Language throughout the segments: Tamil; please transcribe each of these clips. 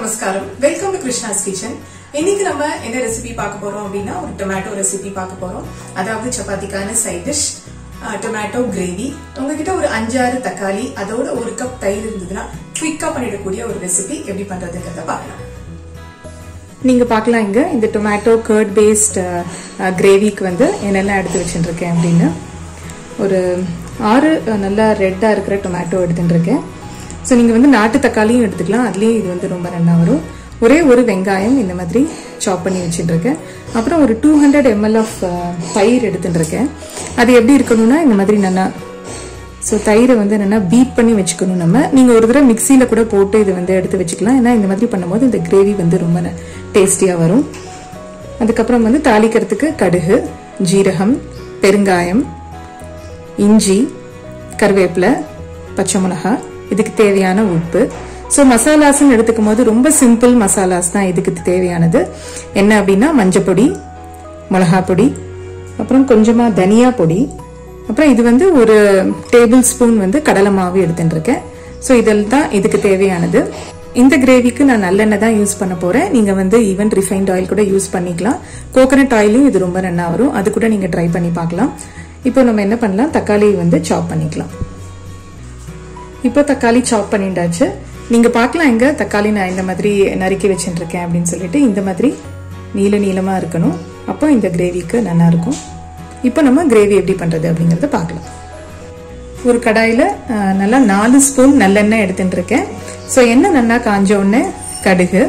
நமஸ்காரம் வெல்கம் டு கிருஷ்ணாஸ் கிச்சன் இன்னைக்கு நம்ம என்ன ரெசிபி பார்க்க போறோம் அப்படின்னா ஒரு டொமேட்டோ ரெசிபி பார்க்க போறோம் அதாவது சப்பாத்திக்கான சைட் டிஷ் டொமேட்டோ கிரேவி உங்ககிட்ட ஒரு அஞ்சாறு தக்காளி அதோட ஒரு கப் தயிர் இருந்ததுன்னா குயிக்கா பண்ணிடக்கூடிய ஒரு ரெசிபி எப்படி பண்றதுங்கிறத பார்க்கலாம் நீங்க பார்க்கலாம் இங்க இந்த டொமேட்டோ கர்ட் பேஸ்ட் கிரேவிக்கு வந்து என்னெல்லாம் எடுத்து வச்சுருக்கேன் அப்படின்னு ஒரு ஆறு அஹ், நல்லா ரெட்டாக இருக்கிற டொமேட்டோ எடுத்துட்டுருக்கேன் ஸோ நீங்கள் வந்து நாட்டு தக்காளியும் எடுத்துக்கலாம் அதுலேயும் இது வந்து ரொம்ப நல்லா வரும் ஒரே ஒரு வெங்காயம் இந்த மாதிரி சாப் பண்ணி வச்சுட்டுருக்கேன் அப்புறம் ஒரு டூ ஹண்ட்ரட் எம்எல் ஆஃப் தயிர் எடுத்துட்டுருக்கேன் அது எப்படி இருக்கணும்னா இந்த மாதிரி நல்லா ஸோ தயிரை வந்து என்னென்னா பீட் பண்ணி வச்சுக்கணும் நம்ம நீங்கள் ஒரு தடவை மிக்சியில் கூட போட்டு இது வந்து எடுத்து வச்சுக்கலாம் ஏன்னா இந்த மாதிரி பண்ணும்போது இந்த கிரேவி வந்து ரொம்ப டேஸ்டியாக வரும் அதுக்கப்புறம் வந்து தாளிக்கிறதுக்கு கடுகு ஜீரகம் பெருங்காயம் இஞ்சி கருவேப்பிலை பச்சை மிளகா இதுக்கு தேவையான உப்பு ஸோ மசாலாஸ்ன்னு எடுத்துக்கும் போது ரொம்ப சிம்பிள் மசாலாஸ் தான் இதுக்கு தேவையானது என்ன அப்படின்னா மஞ்சப்பொடி மிளகா பொடி அப்புறம் கொஞ்சமாக தனியா பொடி அப்புறம் இது வந்து ஒரு டேபிள் ஸ்பூன் வந்து கடலை மாவு எடுத்துட்டுருக்கேன் ஸோ இதெல்லாம் தான் இதுக்கு தேவையானது இந்த கிரேவிக்கு நான் நல்லெண்ணெய் தான் யூஸ் பண்ண போறேன் நீங்க வந்து ஈவன் ரிஃபைன்ட் ஆயில் கூட யூஸ் பண்ணிக்கலாம் கோகனட் ஆயிலும் இது ரொம்ப நல்லா வரும் அது கூட நீங்க ட்ரை பண்ணி பார்க்கலாம் இப்போ நம்ம என்ன பண்ணலாம் தக்காளி வந்து சாப் பண்ணிக்கலாம் இப்போ தக்காளி சாப் பண்ணிட்டாச்சு நீங்க பார்க்கலாம் எங்க தக்காளி நான் இந்த மாதிரி நறுக்கி வச்சுட்டு இருக்கேன் அப்படின்னு சொல்லிட்டு இந்த மாதிரி நீல நீளமா இருக்கணும் அப்போ இந்த கிரேவிக்கு நல்லா இருக்கும் இப்போ நம்ம கிரேவி எப்படி பண்றது அப்படிங்கறத பார்க்கலாம் ஒரு கடாயில அஹ், நல்லா நாலு ஸ்பூன் நல்லெண்ணெய் எடுத்துட்டு இருக்கேன் ஸோ எண்ணெய் நல்லா காஞ்ச உடனே கடுகு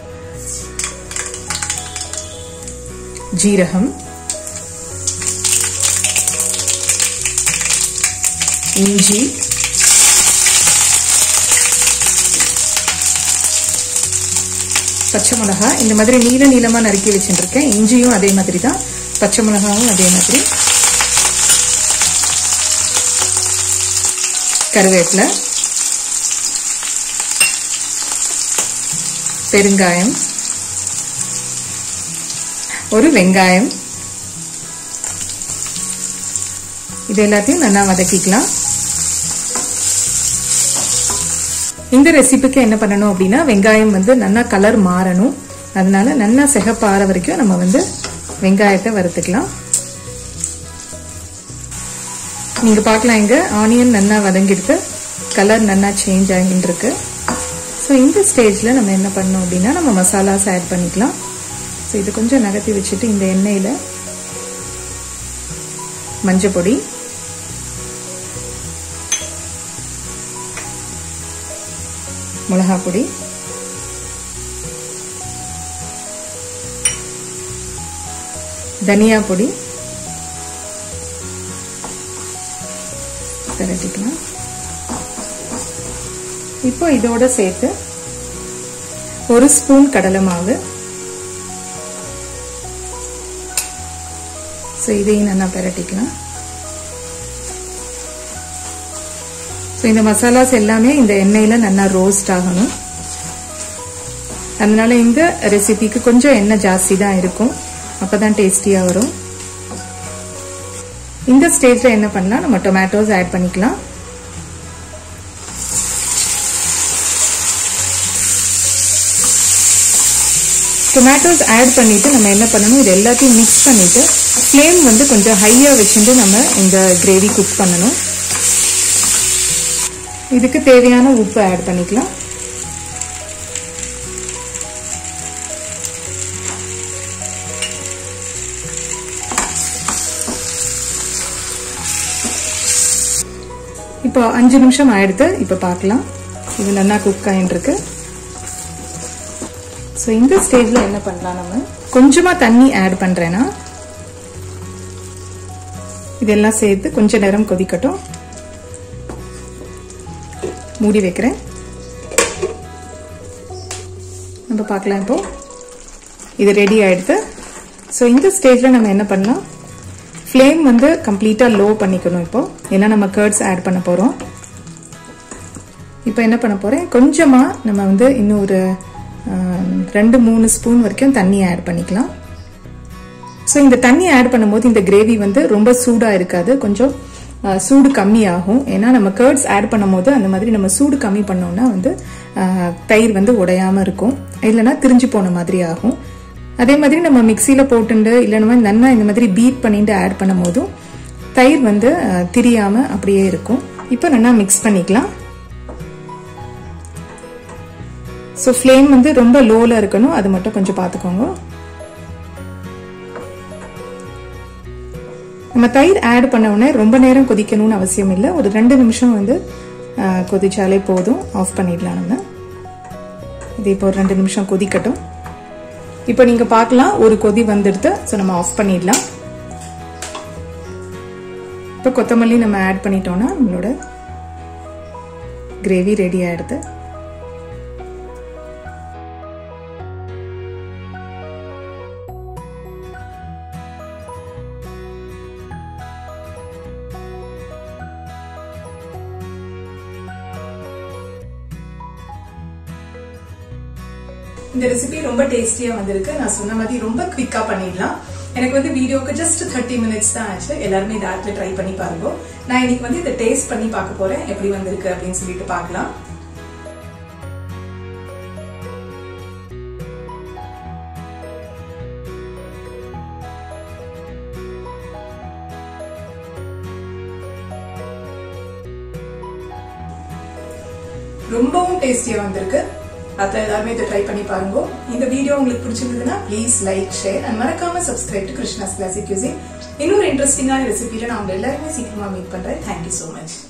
ஜீரகம் இஞ்சி பச்சை மிளகா இந்த மாதிரி நீல நீளமா நறுக்கி வச்சுருக்கேன் இஞ்சியும் அதே மாதிரி தான் பச்சை மிளகாவும் அதே மாதிரி கருவேப்பிலை பெருங்காயம் ஒரு வெங்காயம் இது எல்லாத்தையும் நல்லா வதக்கிக்கலாம் இந்த ரெசிபிக்கு என்ன பண்ணணும் அப்படின்னா வெங்காயம் வந்து நல்லா கலர் மாறணும் அதனால நல்லா சிகப்பாற வரைக்கும் நம்ம வந்து வெங்காயத்தை வறுத்துக்கலாம் நீங்க பார்க்கலாம் இங்க ஆனியன் நல்லா வதங்கிடுது கலர் நல்லா சேஞ்ச் ஆகிட்டு இருக்கு ஸோ இந்த ஸ்டேஜில் நம்ம என்ன பண்ணோம் அப்படின்னா நம்ம மசாலாஸ் ஆட் பண்ணிக்கலாம் ஸோ இது கொஞ்சம் நகர்த்தி வச்சுட்டு இந்த எண்ணெயில் மஞ்சள் பொடி மிளகா பொடி தனியா பொடி திரட்டிக்கலாம் இப்போ இதோட சேர்த்து ஒரு ஸ்பூன் கடலை மாவு ஸோ இதையும் நல்லா பிரட்டிக்கலாம் ஸோ இந்த மசாலாஸ் எல்லாமே இந்த எண்ணெயில் நல்லா ரோஸ்ட் ஆகணும் அதனால இந்த ரெசிபிக்கு கொஞ்சம் எண்ணெய் ஜாஸ்தி தான் இருக்கும் அப்பதான் டேஸ்டியா வரும் இந்த ஸ்டேஜ்ல என்ன பண்ணலாம் நம்ம டொமேட்டோஸ் ஆட் பண்ணிக்கலாம் டொமேட்டோஸ் ஆட் பண்ணிட்டு நம்ம என்ன பண்ணணும் இது எல்லாத்தையும் மிக்ஸ் பண்ணிட்டு ஃப்ளேம் வந்து கொஞ்சம் ஹையா வச்சுட்டு நம்ம இந்த கிரேவி குக் பண்ணணும் இதுக்கு தேவையான உப்பு ஆட் பண்ணிக்கலாம் இப்போ அஞ்சு நிமிஷம் ஆயிடுத்து இப்போ பார்க்கலாம் இது நல்லா குக் ஆயிருக்கு ஸோ இந்த ஸ்டேஜில் என்ன பண்ணலாம் நம்ம கொஞ்சமாக தண்ணி ஆட் பண்ணுறேன்னா இதெல்லாம் சேர்த்து கொஞ்ச நேரம் கொதிக்கட்டும் மூடி வைக்கிறேன் நம்ம பார்க்கலாம் இப்போ இது ரெடி ஆயிடுது ஸோ இந்த ஸ்டேஜில் நம்ம என்ன பண்ணலாம் ஃப்ளேம் வந்து கம்ப்ளீட்டாக லோ பண்ணிக்கணும் இப்போ ஏன்னா நம்ம கர்ட்ஸ் ஆட் பண்ண போகிறோம் இப்போ என்ன பண்ண போகிறேன் கொஞ்சமாக நம்ம வந்து இன்னும் ஒரு ஆம், ரெண்டு மூணு ஸ்பூன் வரைக்கும் தண்ணி ஆட் பண்ணிக்கலாம் ஸோ இந்த தண்ணி ஆட் பண்ணும்போது இந்த கிரேவி வந்து ரொம்ப சூடாக இருக்காது கொஞ்சம் அஹ், சூடு கம்மியாகும் ஏன்னா நம்ம கேர்ட்ஸ் ஆட் பண்ணும்போது அந்த மாதிரி நம்ம சூடு கம்மி பண்ணோம்னா வந்து அஹ், தயிர் வந்து உடையாம இருக்கும் இல்லைன்னா திரிஞ்சு போன மாதிரி ஆகும் அதே மாதிரி நம்ம மிக்சியில போட்டுண்டு இல்லைன்னா நன்னா இந்த மாதிரி பீட் பண்ணிட்டு ஆட் பண்ணும் போதும் தயிர் வந்து அஹ், திரியாம அப்படியே இருக்கும் இப்போ நல்லா மிக்ஸ் பண்ணிக்கலாம் ஸோ ஃப்ளேம் வந்து ரொம்ப லோவில் இருக்கணும் அது மட்டும் கொஞ்சம் பார்த்துக்கோங்க நம்ம தயிர் ஆட் பண்ண உடனே ரொம்ப நேரம் கொதிக்கணும்னு அவசியம் இல்லை ஒரு ரெண்டு நிமிஷம் வந்து அஹ், கொதிச்சாலே போதும் ஆஃப் பண்ணிடலாம் நம்ம இது இப்போ ஒரு ரெண்டு நிமிஷம் கொதிக்கட்டும் இப்போ நீங்க பார்க்கலாம் ஒரு கொதி வந்துடுது ஸோ நம்ம ஆஃப் பண்ணிடலாம் இப்போ கொத்தமல்லி நம்ம ஆட் பண்ணிட்டோம்னா நம்மளோட கிரேவி ரெடி ஆயிடுது இந்த ரெசிபி ரொம்ப டேஸ்டியா வந்திருக்கு நான் சொன்ன மாதிரி ரொம்ப குவிக்கா பண்ணிடலாம் எனக்கு வந்து வீடியோக்கு ஜஸ்ட் தேர்ட்டி மினிட்ஸ் தான் ஆச்சு எல்லாருமே இந்த ஆப்ல ட்ரை பண்ணி பாருங்க நான் இன்னைக்கு வந்து இதை டேஸ்ட் பண்ணி பார்க்க போறேன் எப்படி வந்திருக்கு அப்படின்னு சொல்லிட்டு பார்க்கலாம் ரொம்பவும் டேஸ்டியா வந்திருக்கு அத்தை எல்லாருமே இதை ட்ரை பண்ணி பாருங்க இந்த வீடியோ உங்களுக்கு பிடிச்சிருந்ததுன்னா ப்ளீஸ் லைக் ஷேர் அண்ட் மறக்காம subscribe to Krishna's classic using இன்னொரு இன்ட்ரெஸ்டிங்கான ரெசிபியில நான் உங்க எல்லாருமே சீக்கிரமா மீட் பண்றேன் தேங்க்யூ ஸோ மச்